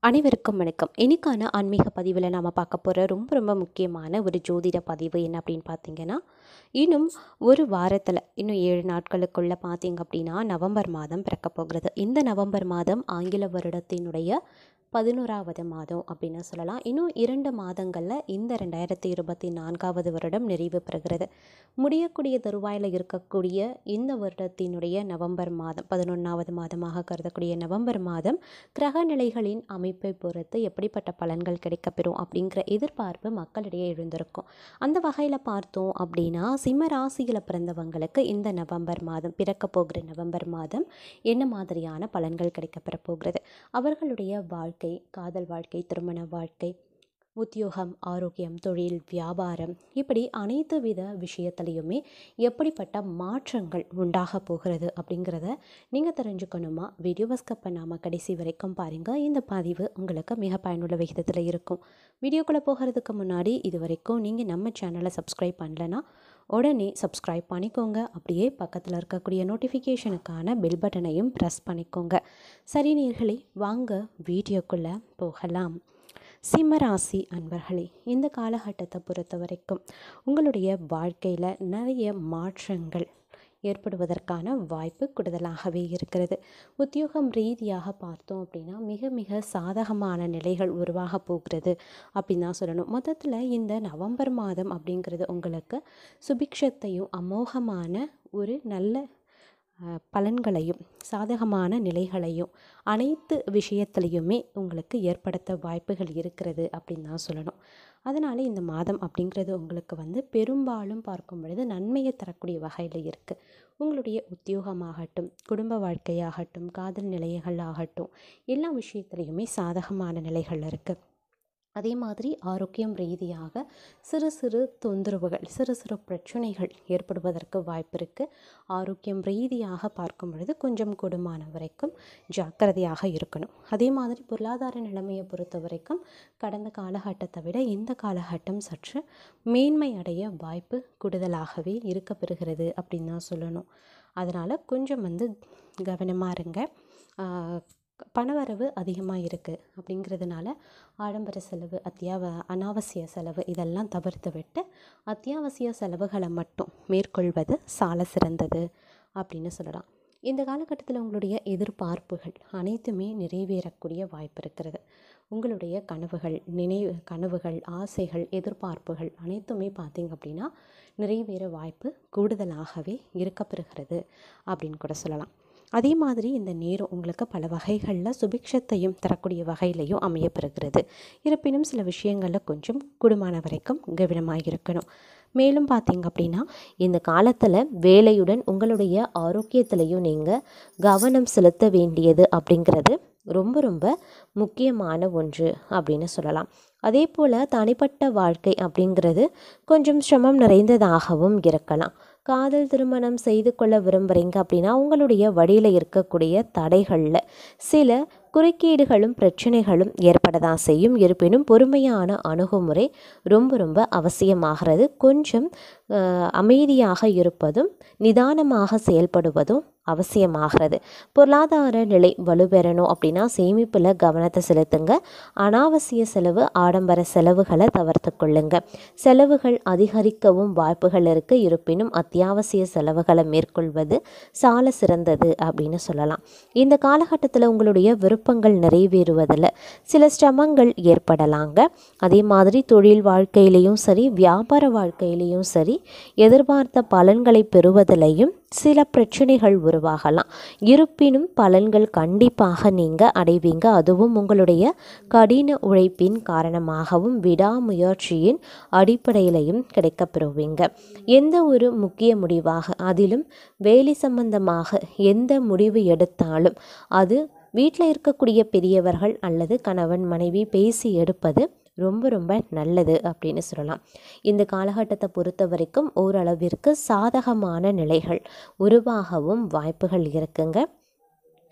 அனைவருக்கும் வணக்கம் இன்னைக்கான ஆன்மீக பதிவில் நாம் பார்க்க போகிற ரொம்ப ரொம்ப முக்கியமான ஒரு ஜோதிட பதிவு என்ன அப்படின்னு பார்த்தீங்கன்னா இன்னும் ஒரு வாரத்தில் இன்னும் ஏழு நாட்களுக்குள்ளே பார்த்தீங்க அப்படின்னா நவம்பர் மாதம் பிறக்க போகிறது இந்த நவம்பர் மாதம் ஆங்கில வருடத்தினுடைய பதினோராவது மாதம் அப்படின்னு சொல்லலாம் இன்னும் இரண்டு மாதங்களில் இந்த ரெண்டாயிரத்தி இருபத்தி நான்காவது வருடம் நிறைவு பெறுகிறது முடியக்கூடிய தருவாயில் இருக்கக்கூடிய இந்த வருடத்தினுடைய நவம்பர் மாதம் பதினொன்றாவது மாதமாக கருதக்கூடிய நவம்பர் மாதம் கிரக நிலைகளின் அமைப்பை பொறுத்து எப்படிப்பட்ட பலன்கள் கிடைக்கப்பெறும் அப்படிங்கிற எதிர்பார்ப்பு மக்களிடையே எழுந்திருக்கும் அந்த வகையில் பார்த்தோம் அப்படின்னா சிம்ம ராசியில் பிறந்தவங்களுக்கு இந்த நவம்பர் மாதம் பிறக்க போகிற நவம்பர் மாதம் என்ன மாதிரியான பலன்கள் கிடைக்கப்பெற போகிறது அவர்களுடைய வாழ்க்கை காதல் வாழ்க்கை திருமண வாழ்க்கை உத்தியோகம் ஆரோக்கியம் தொழில் வியாபாரம் இப்படி அனைத்து வித விஷயத்துலையுமே எப்படிப்பட்ட மாற்றங்கள் உண்டாக போகிறது அப்படிங்கிறத நீங்கள் தெரிஞ்சுக்கணுமா வீடியோவை ஸ்கப் பண்ணாமல் கடைசி வரைக்கும் பாருங்கள் இந்த பதிவு உங்களுக்கு மிக பயனுள்ள விகிதத்தில் இருக்கும் வீடியோக்குள்ளே போகிறதுக்கு முன்னாடி இது வரைக்கும் நீங்கள் நம்ம சேனலை சப்ஸ்கிரைப் பண்ணலன்னா உடனே சப்ஸ்கிரைப் பண்ணிக்கோங்க அப்படியே பக்கத்தில் இருக்கக்கூடிய நோட்டிஃபிகேஷனுக்கான பெல் பட்டனையும் ப்ரெஸ் பண்ணிக்கோங்க சரி நேர்களே வாங்க வீடியோக்குள்ளே போகலாம் சிம்மராசி அன்பர்களே இந்த காலகட்டத்தை பொறுத்த வரைக்கும் உங்களுடைய வாழ்க்கையில் நிறைய மாற்றங்கள் ஏற்படுவதற்கான வாய்ப்பு கூடுதலாகவே இருக்கிறது உத்தியோகம் ரீதியாக பார்த்தோம் அப்படின்னா மிக மிக சாதகமான நிலைகள் உருவாக போகிறது அப்படின்னு தான் சொல்லணும் மொத்தத்தில் இந்த நவம்பர் மாதம் அப்படிங்கிறது உங்களுக்கு சுபிக்ஷத்தையும் அமோகமான ஒரு நல்ல அஹ், பலன்களையும் சாதகமான நிலைகளையும் அனைத்து விஷயத்துலையுமே உங்களுக்கு ஏற்படுத்த வாய்ப்புகள் இருக்கிறது அப்படின்னு தான் சொல்லணும் அதனால் இந்த மாதம் அப்படிங்கிறது உங்களுக்கு வந்து பெரும்பாலும் பார்க்கும் பொழுது நன்மையை தரக்கூடிய வகையில் இருக்குது உங்களுடைய உத்தியோகமாகட்டும் குடும்ப வாழ்க்கையாகட்டும் காதல் நிலைகள் ஆகட்டும் எல்லா விஷயத்துலையுமே சாதகமான நிலைகள் இருக்குது அதே மாதிரி ஆரோக்கியம் ரீதியாக சிறு சிறு தொந்தரவுகள் சிறு சிறு பிரச்சனைகள் ஏற்படுவதற்கு வாய்ப்பு இருக்குது ஆரோக்கியம் ரீதியாக பார்க்கும் பொழுது கொஞ்சம் கூடுமான வரைக்கும் ஜாக்கிரதையாக இருக்கணும் அதே மாதிரி பொருளாதார நிலைமையை பொறுத்த வரைக்கும் கடந்த காலகட்டத்தை விட இந்த காலகட்டம் சற்று மேன்மை அடைய வாய்ப்பு கூடுதலாகவே இருக்க பெறுகிறது அப்படின்னு தான் சொல்லணும் அதனால் கொஞ்சம் வந்து கவனமாக இருங்க ஆஹ் பணவரவு அதிகமாக இருக்குது அப்படிங்கிறதுனால ஆடம்பர செலவு அத்தியாவ அனாவசிய செலவு இதெல்லாம் தவிர்த்து விட்டு அத்தியாவசிய செலவுகளை மட்டும் மேற்கொள்வது சால சிறந்தது அப்படின்னு சொல்லலாம் இந்த காலகட்டத்தில் உங்களுடைய எதிர்பார்ப்புகள் அனைத்துமே நிறைவேறக்கூடிய வாய்ப்பு இருக்கிறது உங்களுடைய கனவுகள் நினைவு கனவுகள் ஆசைகள் எதிர்பார்ப்புகள் அனைத்துமே பார்த்தீங்க அப்படின்னா நிறைவேற வாய்ப்பு கூடுதலாகவே இருக்கப்பெறுகிறது அப்படின்னு கூட சொல்லலாம் அதே மாதிரி இந்த நேரம் உங்களுக்கு பல வகைகளில் சுபிக்ஷத்தையும் தரக்கூடிய வகையிலையும் அமையப்பெறுகிறது இருப்பினும் சில விஷயங்களில் கொஞ்சம் கூடுமான வரைக்கும் கவனமாக இருக்கணும் மேலும் பார்த்தீங்க அப்படின்னா இந்த காலத்தில் வேலையுடன் உங்களுடைய ஆரோக்கியத்திலையும் நீங்கள் கவனம் செலுத்த வேண்டியது அப்படிங்கிறது ரொம்ப ரொம்ப முக்கியமான ஒன்று அப்படின்னு சொல்லலாம் அதே போல் தனிப்பட்ட வாழ்க்கை அப்படிங்கிறது கொஞ்சம் சிரமம் நிறைந்ததாகவும் இருக்கலாம் காதல் திருமணம் செய்து கொள்ள விரும்புகிறீங்க அப்படின்னா உங்களுடைய வழியில் இருக்கக்கூடிய தடைகளில் சில குறுக்கீடுகளும் பிரச்சனைகளும் ஏற்பட தான் செய்யும் இருப்பினும் பொறுமையான அணுகுமுறை ரொம்ப ரொம்ப அவசியமாகிறது கொஞ்சம் அஹ், அமைதியாக இருப்பதும் நிதானமாக செயல்படுவதும் அவசியமாகிறது பொருளாதார நிலை வலுப்பெறணும் அப்படின்னா சேமிப்பில் கவனத்தை செலுத்துங்க அனாவசிய செலவு ஆடம்பர செலவுகளை தவிர்த்து கொள்ளுங்க செலவுகள் அதிகரிக்கவும் வாய்ப்புகள் இருக்குது இருப்பினும் அத்தியாவசிய செலவுகளை மேற்கொள்வது சால சிறந்தது அப்படின்னு சொல்லலாம் இந்த காலகட்டத்தில் உங்களுடைய விருப்பங்கள் நிறைவேறுவதில் சில சிரமங்கள் ஏற்படலாங்க அதே மாதிரி தொழில் வாழ்க்கையிலையும் சரி வியாபார வாழ்க்கையிலையும் சரி எதிர்பார்த்த பலன்களை பெறுவதிலையும் சில பிரச்சனைகள் உருவாகலாம் இருப்பினும் பலன்கள் கண்டிப்பாக நீங்கள் அடைவீங்க அதுவும் உங்களுடைய கடின உழைப்பின் காரணமாகவும் விடாமுயற்சியின் அடிப்படையிலையும் கிடைக்கப்பெறுவீங்க எந்த ஒரு முக்கிய முடிவாக அதிலும் வேலை சம்பந்தமாக எந்த முடிவு எடுத்தாலும் அது வீட்டில் இருக்கக்கூடிய பெரியவர்கள் அல்லது கணவன் மனைவி பேசி எடுப்பது ரொம்ப ரொம்ப நல்லது அப்படின்னு சொல்லலாம் இந்த காலகட்டத்தை பொறுத்த வரைக்கும் ஓரளவிற்கு சாதகமான நிலைகள் உருவாகவும் வாய்ப்புகள் இருக்குங்க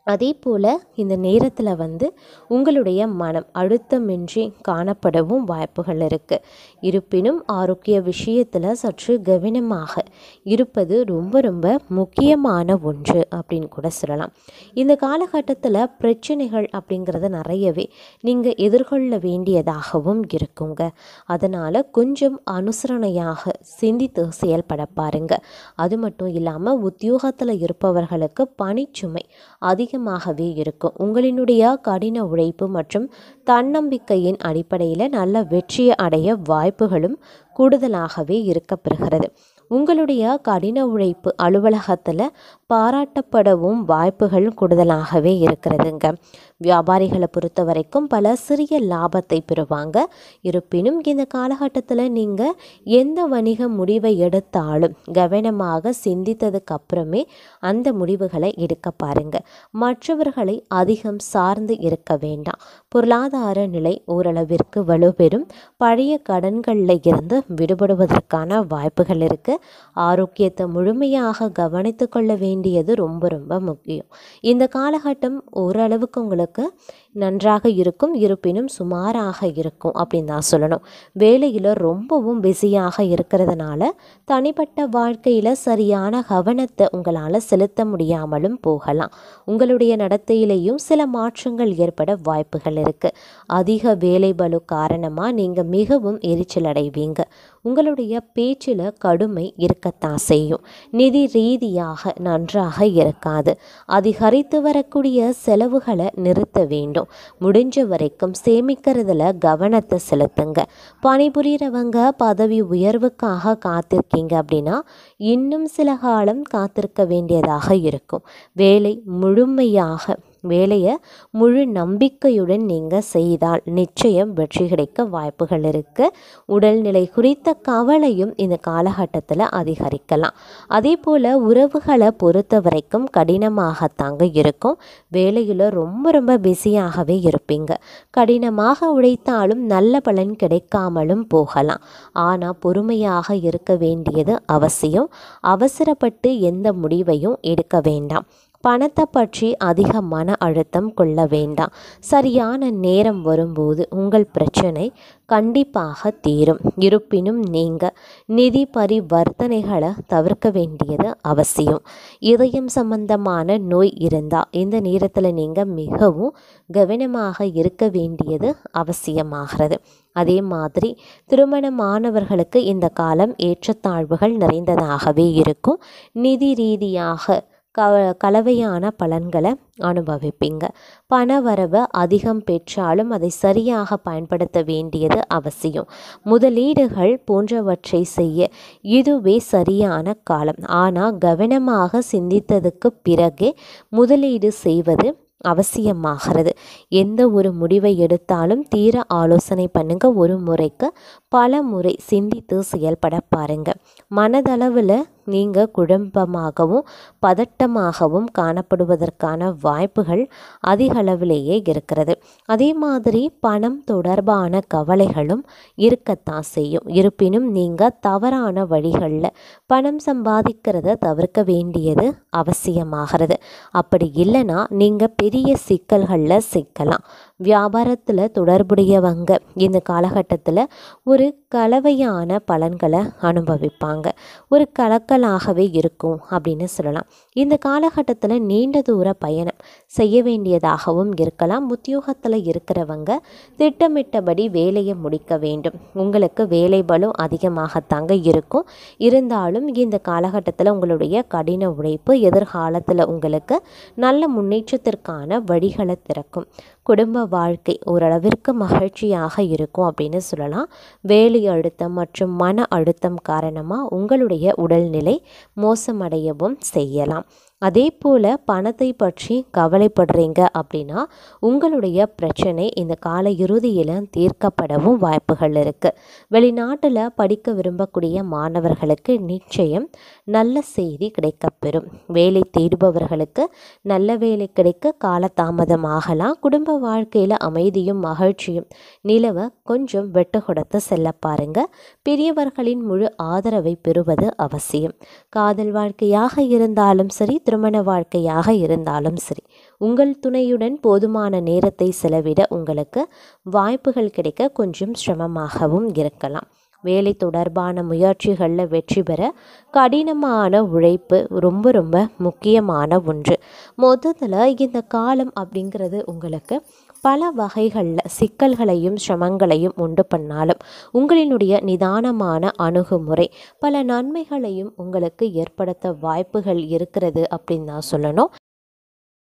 அதே போல் இந்த நேரத்தில் வந்து உங்களுடைய மனம் அழுத்தமின்றி காணப்படவும் வாய்ப்புகள் இருக்குது இருப்பினும் ஆரோக்கிய விஷயத்தில் சற்று கவனமாக இருப்பது ரொம்ப ரொம்ப முக்கியமான ஒன்று அப்படின்னு கூட சொல்லலாம் இந்த காலகட்டத்தில் பிரச்சனைகள் அப்படிங்கிறது நிறையவே நீங்கள் எதிர்கொள்ள வேண்டியதாகவும் இருக்குங்க அதனால் கொஞ்சம் அனுசரணையாக சிந்தித்து செயல்பட பாருங்க அது மட்டும் இல்லாமல் உத்தியோகத்தில் இருப்பவர்களுக்கு பணிச்சுமை அதிகமாகவே இருக்கும் உங்களினுடைய கடின உழைப்பு மற்றும் தன்னம்பிக்கையின் அடிப்படையில் நல்ல வெற்றியை அடைய வாய்ப்புகளும் கூடுதலாகவே இருக்கப்பெறுகிறது உங்களுடைய கடின உழைப்பு அலுவலகத்தில் பாராட்டப்படவும் வாய்ப்புகள் கூடுதலாகவே இருக்கிறதுங்க வியாபாரிகளை பொறுத்த வரைக்கும் பல சிறிய லாபத்தை பெறுவாங்க இருப்பினும் இந்த காலகட்டத்தில் நீங்கள் எந்த வணிக முடிவை எடுத்தாலும் கவனமாக சிந்தித்ததுக்கு அப்புறமே அந்த முடிவுகளை எடுக்க பாருங்க மற்றவர்களை அதிகம் சார்ந்து இருக்க வேண்டாம் பொருளாதார நிலை ஓரளவிற்கு வலுப்பெறும் பழைய கடன்களில் இருந்து விடுபடுவதற்கான வாய்ப்புகள் இருக்குது ஆரோக்கியத்தை முழுமையாக கவனித்து கொள்ள வேண்டியது ரொம்ப ரொம்ப முக்கியம் இந்த காலகட்டம் ஓரளவுக்கு உங்களுக்கு நன்றாக இருக்கும் இருப்பினும் சுமாராக இருக்கும் அப்படின்னு தான் சொல்லணும் வேலையில் ரொம்பவும் பிஸியாக இருக்கிறதுனால தனிப்பட்ட வாழ்க்கையில் சரியான கவனத்தை உங்களால் செலுத்த முடியாமலும் போகலாம் உங்களுடைய நடத்தையிலையும் சில மாற்றங்கள் ஏற்பட வாய்ப்புகள் இருக்குது அதிக வேலை பளு காரணமாக நீங்கள் மிகவும் எரிச்சல் அடைவீங்க உங்களுடைய பேச்சில் கடுமை இருக்கத்தான் செய்யும் நிதி ரீதியாக நன்றாக இருக்காது அதிகரித்து வரக்கூடிய செலவுகளை நிறுத்த வேண்டும் முடிஞ்ச வரைக்கும் சேமிக்கிறதுல கவனத்தை செலுத்துங்க பணிபுரிகிறவங்க பதவி உயர்வுக்காக காத்திருக்கீங்க அப்படின்னா இன்னும் சில காலம் காத்திருக்க வேண்டியதாக இருக்கும் வேலை முழுமையாக வேலையை முழு நம்பிக்கையுடன் நீங்கள் செய்தால் நிச்சயம் வெற்றி கிடைக்க வாய்ப்புகள் இருக்குது உடல்நிலை குறித்த கவலையும் இந்த காலகட்டத்தில் அதிகரிக்கலாம் அதே போல் உறவுகளை பொறுத்த வரைக்கும் கடினமாகத்தாங்க இருக்கும் வேலையில் ரொம்ப ரொம்ப பிஸியாகவே இருப்பீங்க கடினமாக உழைத்தாலும் நல்ல பலன் கிடைக்காமலும் போகலாம் ஆனால் பொறுமையாக இருக்க வேண்டியது அவசியம் அவசரப்பட்டு எந்த முடிவையும் எடுக்க வேண்டாம் பணத்தை பற்றி அதிக மன அழுத்தம் கொள்ள வேண்டாம் சரியான நேரம் வரும்போது உங்கள் பிரச்சனை கண்டிப்பாக தீரும் இருப்பினும் நீங்கள் நிதி பரிவர்த்தனைகளை தவிர்க்க வேண்டியது அவசியம் இதயம் சம்பந்தமான நோய் இருந்தால் இந்த நேரத்தில் நீங்கள் மிகவும் கவனமாக இருக்க வேண்டியது அவசியமாகிறது அதே மாதிரி திருமணமானவர்களுக்கு இந்த காலம் ஏற்றத்தாழ்வுகள் நிறைந்ததாகவே இருக்கும் நிதி ரீதியாக க கலவையான பலன்களை அனுபவிப்பீங்க பண வரவை அதிகம் பெற்றாலும் அதை சரியாக பயன்படுத்த வேண்டியது அவசியம் முதலீடுகள் போன்றவற்றை செய்ய இதுவே சரியான காலம் ஆனால் கவனமாக சிந்தித்ததுக்கு பிறகே முதலீடு செய்வது அவசியமாகிறது எந்த ஒரு முடிவை எடுத்தாலும் தீர ஆலோசனை பண்ணுங்க ஒரு முறைக்கு பல முறை சிந்தித்து செயல்பட பாருங்க மனதளவில் நீங்கள் குழப்பமாகவும் பதட்டமாகவும் காணப்படுவதற்கான வாய்ப்புகள் அதிக அளவிலேயே இருக்கிறது அதே மாதிரி பணம் தொடர்பான கவலைகளும் இருக்கத்தான் செய்யும் இருப்பினும் நீங்கள் தவறான வழிகளில் பணம் சம்பாதிக்கிறத தவிர்க்க வேண்டியது அவசியமாகிறது அப்படி இல்லைன்னா நீங்கள் பெரிய சிக்கல்களில் சிக்கலாம் வியாபாரத்தில் தொடர்புடையவங்க இந்த காலகட்டத்தில் ஒரு கலவையான பலன்களை அனுபவிப்பாங்க ஒரு கலக்கலாகவே இருக்கும் அப்படின்னு சொல்லலாம் இந்த காலகட்டத்தில் நீண்ட தூர பயணம் செய்ய வேண்டியதாகவும் இருக்கலாம் உத்தியோகத்தில் இருக்கிறவங்க திட்டமிட்டபடி வேலையை முடிக்க வேண்டும் உங்களுக்கு வேலை பலு அதிகமாகத்தாங்க இருக்கும் இருந்தாலும் இந்த காலகட்டத்தில் உங்களுடைய கடின உழைப்பு எதிர்காலத்தில் உங்களுக்கு நல்ல முன்னேற்றத்திற்கான வழிகளை திறக்கும் குடும்ப வாழ்க்கை ஓரளவிற்கு மகிழ்ச்சியாக இருக்கும் அப்படின்னு சொல்லலாம் வேலை அழுத்தம் மற்றும் மன அழுத்தம் காரணமாக உங்களுடைய உடல்நிலை மோசமடையவும் செய்யலாம் அதே போல் பணத்தை பற்றி கவலைப்படுறீங்க அப்படின்னா உங்களுடைய பிரச்சனை இந்த கால இறுதியில் தீர்க்கப்படவும் வாய்ப்புகள் இருக்குது வெளிநாட்டில் படிக்க விரும்பக்கூடிய மாணவர்களுக்கு நிச்சயம் நல்ல செய்தி கிடைக்கப்பெறும் வேலை தேடுபவர்களுக்கு நல்ல வேலை கிடைக்க காலதாமதமாகலாம் குடும்ப வாழ்க்கையில் அமைதியும் மகிழ்ச்சியும் நிலவ கொஞ்சம் வெட்டு கொடுத்து செல்ல பாருங்க பெரியவர்களின் முழு ஆதரவை பெறுவது அவசியம் காதல் வாழ்க்கையாக இருந்தாலும் சரி திருமண வாழ்க்கையாக இருந்தாலும் சரி உங்கள் துணையுடன் போதுமான நேரத்தை செலவிட உங்களுக்கு வாய்ப்புகள் கிடைக்க கொஞ்சம் சிரமமாகவும் இருக்கலாம் வேலை தொடர்பான முயற்சிகளில் வெற்றி பெற கடினமான உழைப்பு ரொம்ப ரொம்ப முக்கியமான ஒன்று மொத்தத்தில் இந்த காலம் அப்படிங்கிறது உங்களுக்கு பல வகைகளில் சிக்கல்களையும் சிரமங்களையும் உண்டு பண்ணாலும் உங்களினுடைய நிதானமான அணுகுமுறை பல நன்மைகளையும் உங்களுக்கு ஏற்படுத்த வாய்ப்புகள் இருக்கிறது அப்படின்னு தான் சொல்லணும்